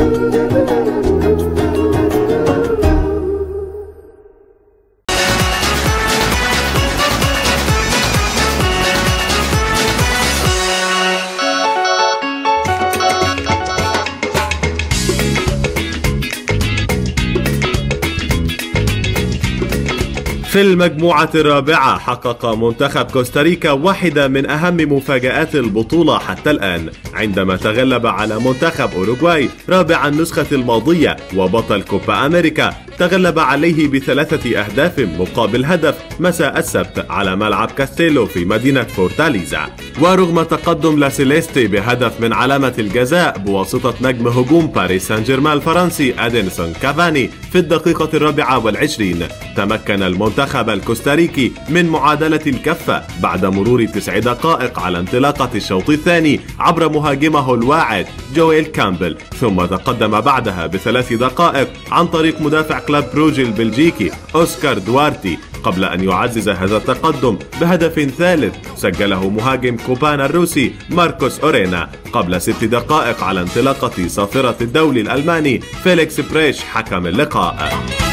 في المجموعة الرابعة حقق منتخب كوستاريكا واحدة من أهم مفاجآت البطولة حتى الآن عندما تغلب على منتخب أوروغواي رابع النسخة الماضية وبطل كوبا أمريكا تغلب عليه بثلاثة أهداف مقابل هدف مساء السبت على ملعب كاستيلو في مدينة فورتاليزا ورغم تقدم لاسيليستي بهدف من علامة الجزاء بواسطة نجم هجوم باريس سان جيرمان الفرنسي أدينسون كافاني في الدقيقة الرابعة والعشرين تمكن المنتخب الكوستاريكي من معادلة الكفة بعد مرور تسع دقائق على انطلاقة الشوط الثاني عبر مهاجمه الواعد جويل كامبل ثم تقدم بعدها بثلاث دقائق عن طريق مدافع كلاب بروجي البلجيكي أوسكار دوارتي قبل أن يعزز هذا التقدم بهدف ثالث سجله مهاجم كوبانا الروسي ماركوس أورينا قبل ست دقائق على انطلاقة صافرة الدولي الألماني فيليكس بريش حكم اللقاء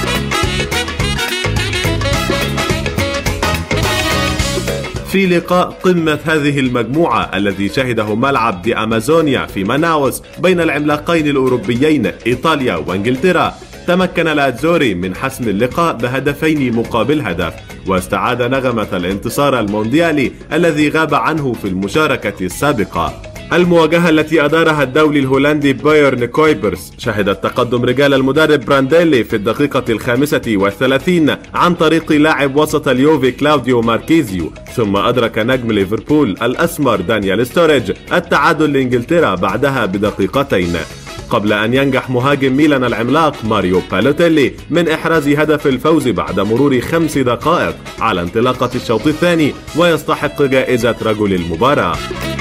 في لقاء قمة هذه المجموعة الذي شهده ملعب دي أمازونيا في مناوس بين العملاقين الأوروبيين إيطاليا وإنجلترا تمكن الأتزوري من حسم اللقاء بهدفين مقابل هدف واستعاد نغمة الانتصار المونديالي الذي غاب عنه في المشاركة السابقة المواجهة التي أدارها الدولي الهولندي بايرن كويبرس شهدت تقدم رجال المدرب برانديلي في الدقيقة الخامسة والثلاثين عن طريق لاعب وسط اليوفي كلاوديو ماركيزيو ثم أدرك نجم ليفربول الأسمر دانيال ستوريج التعادل لإنجلترا بعدها بدقيقتين قبل أن ينجح مهاجم ميلان العملاق ماريو بالوتيلي من إحراز هدف الفوز بعد مرور خمس دقائق على انطلاقة الشوط الثاني ويستحق جائزة رجل المباراة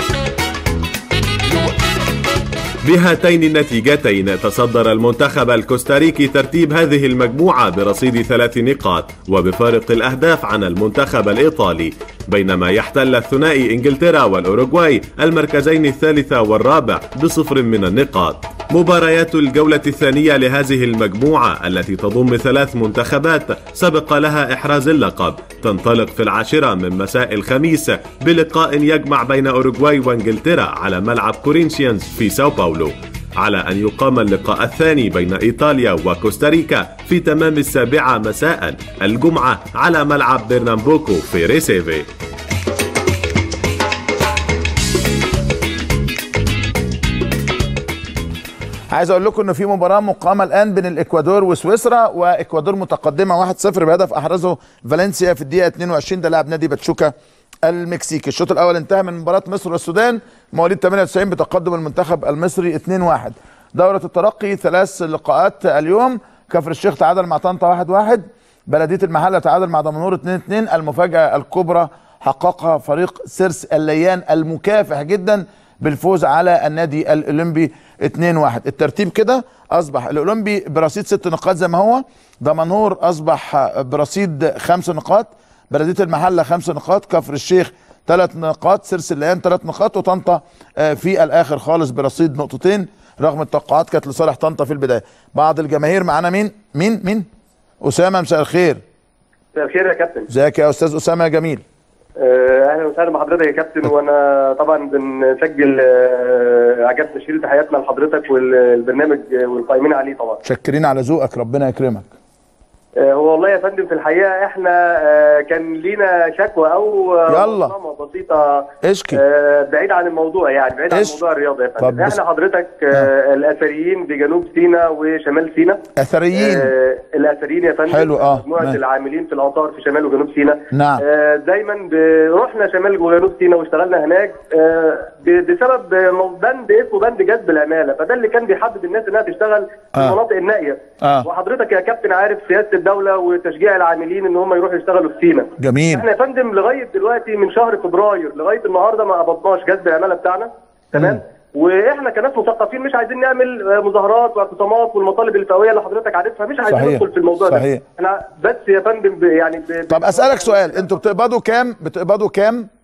بهاتين النتيجتين تصدر المنتخب الكوستاريكي ترتيب هذه المجموعة برصيد ثلاث نقاط وبفارق الأهداف عن المنتخب الإيطالي بينما يحتل الثنائي إنجلترا والأوروغواي المركزين الثالث والرابع بصفر من النقاط مباريات الجولة الثانية لهذه المجموعة التي تضم ثلاث منتخبات سبق لها إحراز اللقب تنطلق في العاشرة من مساء الخميس بلقاء يجمع بين أوروغواي وإنجلترا على ملعب كورينشيانز في ساو باولو على أن يقام اللقاء الثاني بين إيطاليا وكوستاريكا في تمام السابعة مساء الجمعة على ملعب برنامبوكو في ريسيفي عايز اقول لكم ان في مباراه مقامه الان بين الاكوادور وسويسرا واكوادور متقدمه 1-0 بهدف احرزه فالنسيا في الدقيقه 22 ده لاعب نادي باتشوكا المكسيكي الشوط الاول انتهى من مباراه مصر والسودان مواليد 98 بتقدم المنتخب المصري 2-1 دوره الترقي ثلاث لقاءات اليوم كفر الشيخ تعادل مع طنطا 1-1 بلديه المحله تعادل مع دمنهور 2-2 المفاجاه الكبرى حققها فريق سيرس الليان المكافح جدا بالفوز على النادي الاولمبي 2-1 الترتيب كده اصبح الاولمبي برصيد ست نقاط زي ما هو دمنهور اصبح برصيد خمس نقاط بلديه المحله خمس نقاط كفر الشيخ ثلاث نقاط سيرس الليان ثلاث نقاط وطنطا في الاخر خالص برصيد نقطتين رغم التوقعات كانت لصالح طنطا في البدايه بعض الجماهير معانا مين مين مين اسامه مساء الخير مساء الخير يا كابتن ازيك يا استاذ اسامه يا جميل اهلا وسهلا بحضرتك يا كابتن وانا طبعا بنسجل اعجاب تشكيل تحياتنا لحضرتك والبرنامج والقائمين عليه طبعا شكرين على ذوقك ربنا يكرمك هو والله يا فندم في الحقيقه احنا كان لينا شكوى او يلا بسيطه اشكي بعيد عن الموضوع يعني بعيد عن موضوع الرياضه يا فندم احنا حضرتك آه. الاثريين بجنوب سيناء وشمال سيناء اثريين آه الاثريين يا فندم حلو اه مجموعه العاملين في الاثار في شمال وجنوب سيناء نعم آه دايما رحنا شمال وجنوب سيناء واشتغلنا هناك آه بسبب بند اسمه بند جذب العماله فده اللي كان بيحدد الناس انها تشتغل في آه. المناطق النائيه آه. وحضرتك يا كابتن عارف سياسه الدوله وتشجيع العاملين ان هم يروحوا يشتغلوا في سينا جميل احنا يا فندم لغايه دلوقتي من شهر فبراير لغايه النهارده ما قبضناش جذب العماله بتاعنا تمام واحنا كناس مثقفين مش عايزين نعمل مظاهرات واعتصامات والمطالب الفئويه اللي حضرتك عارفها مش عايزين صحيح. ندخل في الموضوع صحيح. ده احنا بس يا فندم ب- يعني ب... طب اسالك سؤال انتوا بتقبضوا كام بتقبضوا كام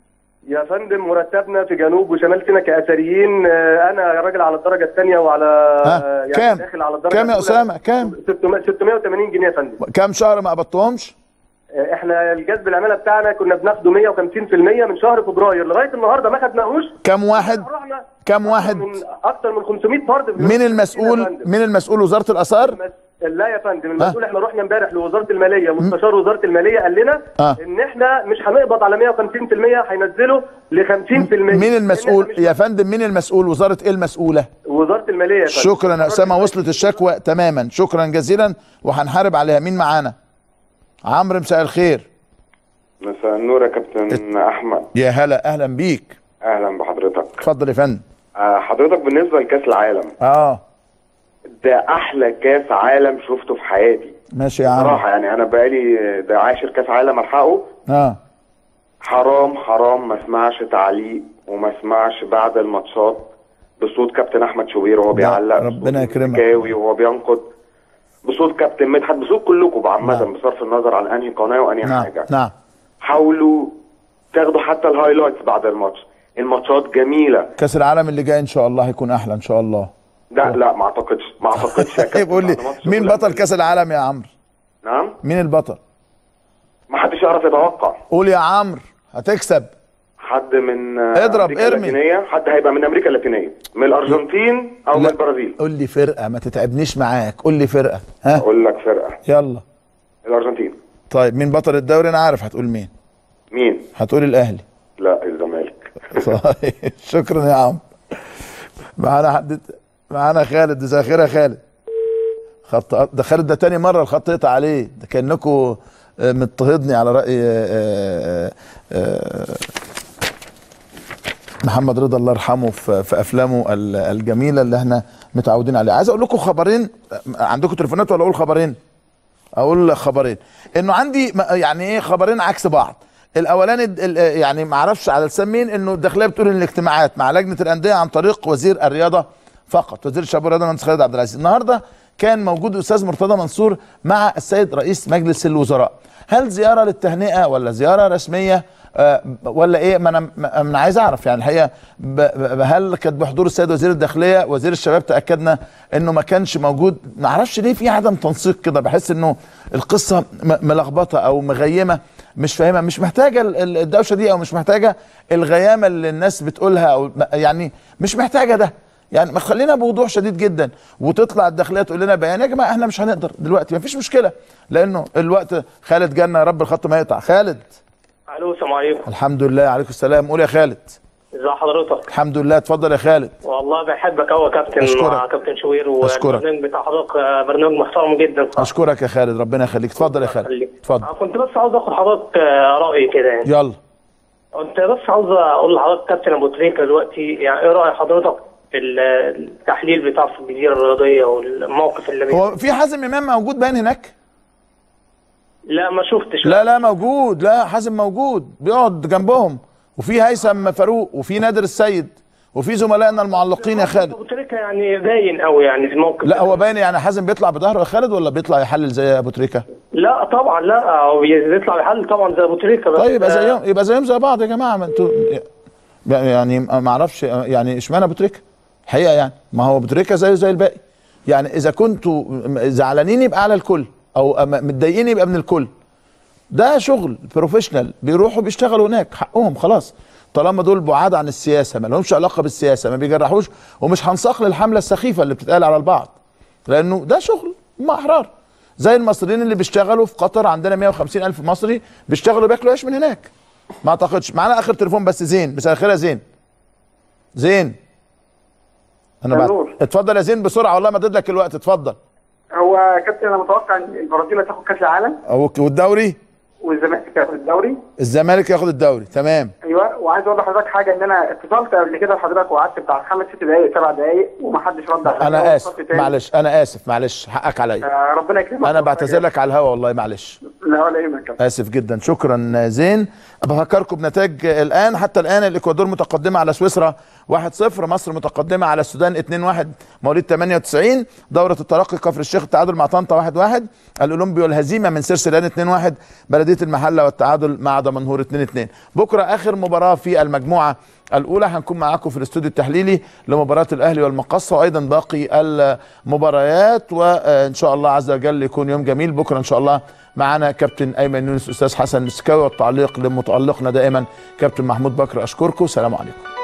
يا فندم مرتبنا في جنوب وشمال سيناء كاثريين آه، انا راجل على الدرجه الثانيه وعلى ها، آه، كام؟ داخل على الدرجه كام يا الأولى. أسامة؟ كام؟ 600 680 جنيه يا فندم كام شهر ما قبضتهمش آه، احنا الجذب العماله بتاعنا كنا بناخده 150% من شهر فبراير لغايه النهارده ما خدناهوش كام واحد رحنا كام واحد من اكتر من 500 فرد في مين يا المسؤول فندم. مين المسؤول وزاره الاثار المس- لا يا فندم المسؤول احنا رحنا امبارح لوزاره الماليه مستشار وزاره الماليه قال لنا آه. ان احنا مش هنقبض على 150% هينزلوا ل 50% مين المسؤول لأن إحنا يا مش- فندم مين المسؤول وزاره ايه المسؤوله وزاره الماليه يا فندم. شكرا يا اسامه وصلت الشكوى تماما شكرا جزيلا وهنحارب عليها مين معانا عمرو مساء الخير مساء النور يا كابتن احمد يا هلا اهلا بيك اهلا بحضرتك اتفضل يا فندم آه، حضرتك بالنسبه لكاس العالم اه ده احلى كاس عالم شفته في حياتي ماشي يا عم صراحه يعني انا بقالي ده عاشر كاس عالم الحقه اه حرام حرام ما اسمعش تعليق وما اسمعش بعد الماتشات بصوت كابتن احمد شوبير وهو بيعلق ربنا بصوت يكرمك. زكاوي وهو بينقد بصوت كابتن مدحت بصوت كلكم عامه نعم. بصرف النظر عن انهي قناه وانهي نعم حاجه نعم حاولوا تاخدوا حتى الهايلايتس بعد الماتش الماتشات جميله كاس العالم اللي جاي ان شاء الله هيكون احلى ان شاء الله لا لا ما اعتقدش ما اعتقدش يا كابتن طيب قول لي بعد ماتش مين أولمبي. بطل كاس العالم يا عمرو نعم مين البطل ما حدش يعرف يتوقع قول يا عمرو هتكسب حد من آه، اضرب، أمريكا ارمي. اللاتينية حد هيبقى من امريكا اللاتينيه من الارجنتين او من لا. البرازيل قول لي فرقه ما تتعبنيش معاك قول لي فرقه ها اقول لك فرقه يلا الارجنتين طيب مين بطل الدوري انا عارف هتقول مين مين هتقول الاهلي لا الزمالك طيب شكرا يا عم معانا حد معانا خالد مساء الخير يا خالد خط ده خالد ده تاني مره الخط يقطع عليه ده كانكم آه، مضطهدني على راي آه، آه، آه، محمد رضا الله يرحمه في في افلامه ال- الجميله اللي احنا متعودين عليها عايز اقول لكم خبرين عندكم تليفونات ولا اقول خبرين اقول خبرين انه عندي م- يعني ايه خبرين عكس بعض الاولاني د- ال- يعني ما اعرفش على لسان مين انه الداخليه بتقول ان الاجتماعات مع لجنه الانديه عن طريق وزير الرياضه فقط وزير الشباب والرياضه المهندس خالد عبد العزيز النهارده كان موجود الاستاذ مرتضى منصور مع السيد رئيس مجلس الوزراء هل زياره للتهنئه ولا زياره رسميه آه، ولا ايه ما انا ما انا عايز اعرف يعني الحقيقه ب- ب- هل كانت بحضور السيد وزير الداخليه وزير الشباب تاكدنا انه ما كانش موجود ما اعرفش ليه في عدم تنسيق كده بحس انه القصه م- ملخبطه او مغيمه مش فاهمها مش محتاجه ال- ال- الدوشه دي او مش محتاجه الغيامه اللي الناس بتقولها او م- يعني مش محتاجه ده يعني ما خلينا بوضوح شديد جدا وتطلع الداخليه تقول لنا بيان يا جماعه احنا مش هنقدر دلوقتي ما فيش مشكله لانه الوقت خالد جالنا يا رب الخط ما يقطع خالد الو السلام عليكم الحمد لله عليكم السلام قول يا خالد ازي حضرتك الحمد لله اتفضل يا خالد والله بحبك قوي يا كابتن أشكرك. مع كابتن شوير أشكرك. والبرنامج بتاع حضرتك آه، برنامج محترم جدا صراحة. اشكرك يا خالد ربنا يخليك اتفضل يا خالد خليك. اتفضل آه، كنت بس عاوز اخد حضرتك آه، رايي كده يعني يلا كنت بس عاوز اقول لحضرتك كابتن ابو تريكه دلوقتي يعني ايه راي حضرتك في التحليل بتاع في الجزيره الرياضيه والموقف اللي بي... هو في حازم امام موجود باين هناك لا ما شفتش لا لا موجود لا حازم موجود بيقعد جنبهم وفي هيثم فاروق وفي نادر السيد وفي زملائنا المعلقين يا خالد ابو تريكه يعني باين قوي يعني في الموقف لا هو باين يعني حازم بيطلع بظهره يا خالد ولا بيطلع يحلل زي ابو تريكه لا طبعا لا هو بيطلع يحل طبعا زي ابو تريكه بس طيب يبقى آه، زيهم يبقى زيهم زي بعض يا جماعه ما انتوا يعني ما اعرفش يعني اشمعنى ابو تريكه الحقيقه يعني ما هو ابو تريكه زيه زي الباقي يعني اذا كنتوا زعلانين يبقى على الكل او متضايقين يبقى من الكل ده شغل بروفيشنال بيروحوا بيشتغلوا هناك حقهم خلاص طالما دول بعاد عن السياسه ما لهمش علاقه بالسياسه ما بيجرحوش ومش هنساق للحمله السخيفه اللي بتتقال على البعض لانه ده شغل هم احرار زي المصريين اللي بيشتغلوا في قطر عندنا 150 الف مصري بيشتغلوا بياكلوا عيش من هناك ما اعتقدش معانا اخر تليفون بس زين مساء الخير يا زين زين انا بعد نور. اتفضل يا زين بسرعه والله ما لك الوقت اتفضل هو كابتن انا متوقع ان البرازيل هتاخد كاس العالم أو- والدوري والزمالك هياخد الدوري الزمالك ياخد الدوري تمام ايوه وعايز اقول لحضرتك حاجه ان انا اتصلت قبل كده لحضرتك وقعدت بتاع خمس ست دقائق سبع دقائق ومحدش رد عليا انا واتصلت اسف تاني. معلش انا اسف معلش حقك عليا آه، ربنا يكرمك انا بعتذر لك على الهوا والله معلش لا ولا يهمك يا كابتن. اسف جدا شكرا زين بفكركم بنتائج الان حتى الان الاكوادور متقدمه على سويسرا 1-0 مصر متقدمه على السودان 2-1 مواليد 98 دوره الترقي كفر الشيخ التعادل مع طنطا 1-1 الاولمبي والهزيمه من سيرسلان 2-1 بلديه المحله والتعادل مع دمنهور 2-2 بكره اخر مباراه في المجموعه الاولى هنكون معاكم في الاستوديو التحليلي لمباراه الاهلي والمقصه وايضا باقي المباريات وان شاء الله عز وجل يكون يوم جميل بكره ان شاء الله معنا كابتن ايمن يونس استاذ حسن السكاوي والتعليق لمتالقنا دائما كابتن محمود بكر اشكركم سلام عليكم